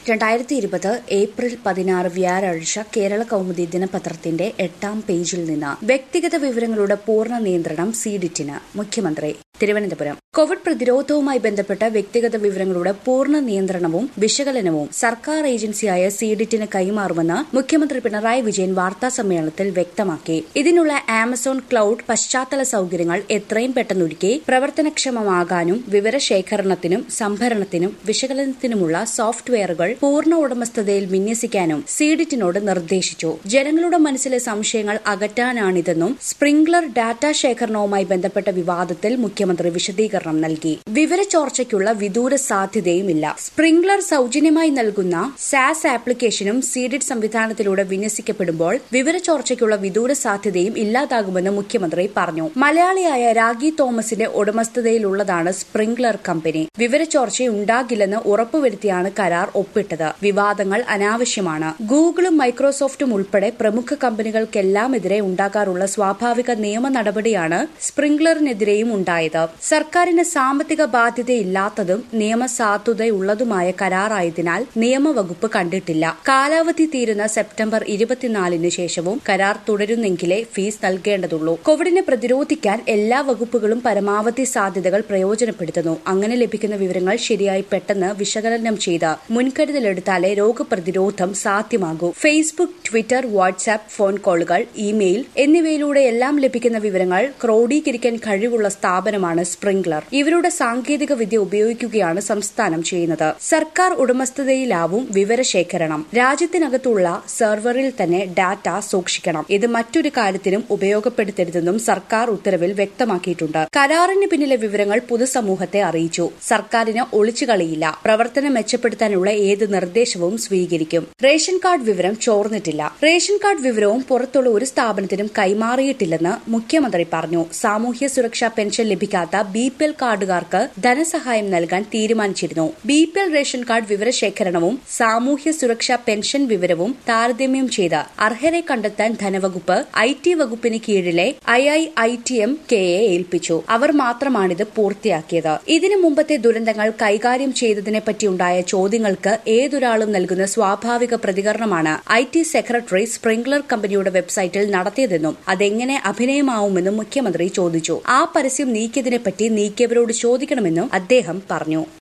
രണ്ടായിരത്തി ഇരുപത് ഏപ്രിൽ പതിനാറ് വ്യാഴാഴ്ച കേരള കൗമുദി ദിനപത്രത്തിന്റെ എട്ടാം പേജിൽ നിന്ന് വ്യക്തിഗത വിവരങ്ങളുടെ പൂർണ്ണ നിയന്ത്രണം സീഡിറ്റിന് മുഖ്യമന്ത്രി തിരുവനന്തപുരം കോവിഡ് പ്രതിരോധവുമായി ബന്ധപ്പെട്ട വ്യക്തിഗത വിവരങ്ങളുടെ പൂർണ്ണ നിയന്ത്രണവും വിശകലനവും സർക്കാർ ഏജൻസിയായ സീഡിറ്റിന് കൈമാറുമെന്ന് മുഖ്യമന്ത്രി പിണറായി വിജയൻ വാർത്താ സമ്മേളനത്തിൽ വ്യക്തമാക്കി ഇതിനുള്ള ആമസോൺ ക്ലൌഡ് പശ്ചാത്തല സൌകര്യങ്ങൾ എത്രയും പെട്ടെന്നൊരുക്കി പ്രവർത്തനക്ഷമമാകാനും വിവരശേഖരണത്തിനും സംഭരണത്തിനും വിശകലനത്തിനുമുള്ള സോഫ്റ്റ്വെയറുകൾ പൂർണ്ണ ഉടമസ്ഥതയിൽ വിന്യസിക്കാനും സീഡിറ്റിനോട് നിർദ്ദേശിച്ചു ജനങ്ങളുടെ മനസ്സിലെ സംശയങ്ങൾ അകറ്റാനാണിതെന്നും സ്പ്രിംഗ്ലർ ഡാറ്റ ശേഖരണവുമായി ബന്ധപ്പെട്ട വിവാദത്തിൽ മുഖ്യമന്ത്രി വിശദീകരണം നൽകി വിവരചോർച്ചയ്ക്കുള്ള വിദൂര സാധ്യതയുമില്ല സ്പ്രിംഗ്ലർ സൌജന്യമായി നൽകുന്ന സാസ് ആപ്ലിക്കേഷനും സീഡിറ്റ് സംവിധാനത്തിലൂടെ വിന്യസിക്കപ്പെടുമ്പോൾ വിവരചോർച്ചയ്ക്കുള്ള വിദൂര സാധ്യതയും ഇല്ലാതാകുമെന്ന് മുഖ്യമന്ത്രി പറഞ്ഞു മലയാളിയായ രാഗി തോമസിന്റെ ഉടമസ്ഥതയിലുള്ളതാണ് സ്പ്രിംഗ്ലർ കമ്പനി വിവരചോർച്ചയുണ്ടാകില്ലെന്ന് ഉറപ്പുവരുത്തിയാണ് കരാർ ഒപ്പിട്ടത് വിവാദങ്ങൾ അനാവശ്യമാണ് ഗൂഗിളും മൈക്രോസോഫ്റ്റും ഉൾപ്പെടെ പ്രമുഖ കമ്പനികൾക്കെല്ലാമെതിരെ ഉണ്ടാകാറുള്ള സ്വാഭാവിക നിയമ നടപടിയാണ് സ്പ്രിംഗ്ലറിനെതിരെയും ഉണ്ടായത് സർക്കാരിന് സാമ്പത്തിക ബാധ്യതയില്ലാത്തതും നിയമസാധുതയുള്ളതുമായ കരാറായതിനാൽ നിയമവകുപ്പ് കണ്ടിട്ടില്ല കാലാവധി തീരുന്ന സെപ്റ്റംബർ ഇരുപത്തിനാലിന് ശേഷവും കരാർ തുടരുന്നെങ്കിലേ ഫീസ് നൽകേണ്ടതുള്ളൂ കോവിഡിനെ പ്രതിരോധിക്കാൻ എല്ലാ വകുപ്പുകളും പരമാവധി സാധ്യതകൾ പ്രയോജനപ്പെടുത്തുന്നു അങ്ങനെ ലഭിക്കുന്ന വിവരങ്ങൾ ശരിയായി പെട്ടെന്ന് വിശകലനം ചെയ്ത് മുൻകരുതലെടുത്താലേ രോഗപ്രതിരോധം സാധ്യമാകൂ ഫേസ്ബുക്ക് ട്വിറ്റർ വാട്സ്ആപ്പ് ഫോൺ കോളുകൾ ഇമെയിൽ എന്നിവയിലൂടെ എല്ലാം ലഭിക്കുന്ന വിവരങ്ങൾ ക്രോഡീകരിക്കാൻ കഴിവുള്ള സ്ഥാപനമാണ് സ്പ്രിംഗ്ലർ ഇവരുടെ സാങ്കേതിക വിദ്യ ഉപയോഗിക്കുകയാണ് സംസ്ഥാനം ചെയ്യുന്നത് സർക്കാർ ഉടമസ്ഥതയിലാവും വിവരശേഖരണം രാജ്യത്തിനകത്തുള്ള സെർവറിൽ തന്നെ ഡാറ്റ സൂക്ഷിക്കണം ഇത് മറ്റൊരു കാര്യത്തിനും ഉപയോഗപ്പെടുത്തരുതെന്നും സർക്കാർ ഉത്തരവിൽ വ്യക്തമാക്കിയിട്ടുണ്ട് കരാറിന് പിന്നിലെ വിവരങ്ങൾ പൊതുസമൂഹത്തെ അറിയിച്ചു സർക്കാരിന് ഒളിച്ചുകളിയില്ല പ്രവർത്തനം മെച്ചപ്പെടുത്താനുള്ള ഏത് നിർദ്ദേശവും സ്വീകരിക്കും റേഷൻ കാർഡ് വിവരം ചോർന്നിട്ടില്ല റേഷൻ കാർഡ് വിവരവും പുറത്തുള്ള ഒരു സ്ഥാപനത്തിനും കൈമാറിയിട്ടില്ലെന്ന് മുഖ്യമന്ത്രി പറഞ്ഞു സാമൂഹ്യ സുരക്ഷാ പെൻഷൻ ലഭിക്കാത്ത ബി പി എൽ കാർഡുകാർക്ക് ധനസഹായം നൽകാൻ തീരുമാനിച്ചിരുന്നു B P L ration card വിവരശേഖരണവും സാമൂഹ്യ സുരക്ഷാ പെൻഷൻ വിവരവും താരതമ്യം ചെയ്ത് അർഹരെ കണ്ടെത്താൻ ധനവകുപ്പ് ഐ ടി വകുപ്പിന് കീഴിലെ I I I T M കെയെ ഏൽപ്പിച്ചു അവർ മാത്രമാണിത് പൂർത്തിയാക്കിയത് ഇതിനു മുമ്പത്തെ ദുരന്തങ്ങൾ കൈകാര്യം ചെയ്തതിനെപ്പറ്റിയുണ്ടായ ചോദ്യങ്ങൾക്ക് ഏതൊരാളും നൽകുന്ന സ്വാഭാവിക പ്രതികരണമാണ് ഐ ടി സെക്രട്ടറി സ്പ്രിംഗ്ലർ കമ്പനിയുടെ വെബ്സൈറ്റിൽ നടത്തിയതെന്നും അതെങ്ങനെ അഭിനയമാവുമെന്നും മുഖ്യമന്ത്രി ചോദിച്ചു ആ പരസ്യം നീക്കിയതിനെപ്പറ്റി നീക്കിയവരോട് ചോദിക്കണമെന്നും അദ്ദേഹം പറഞ്ഞു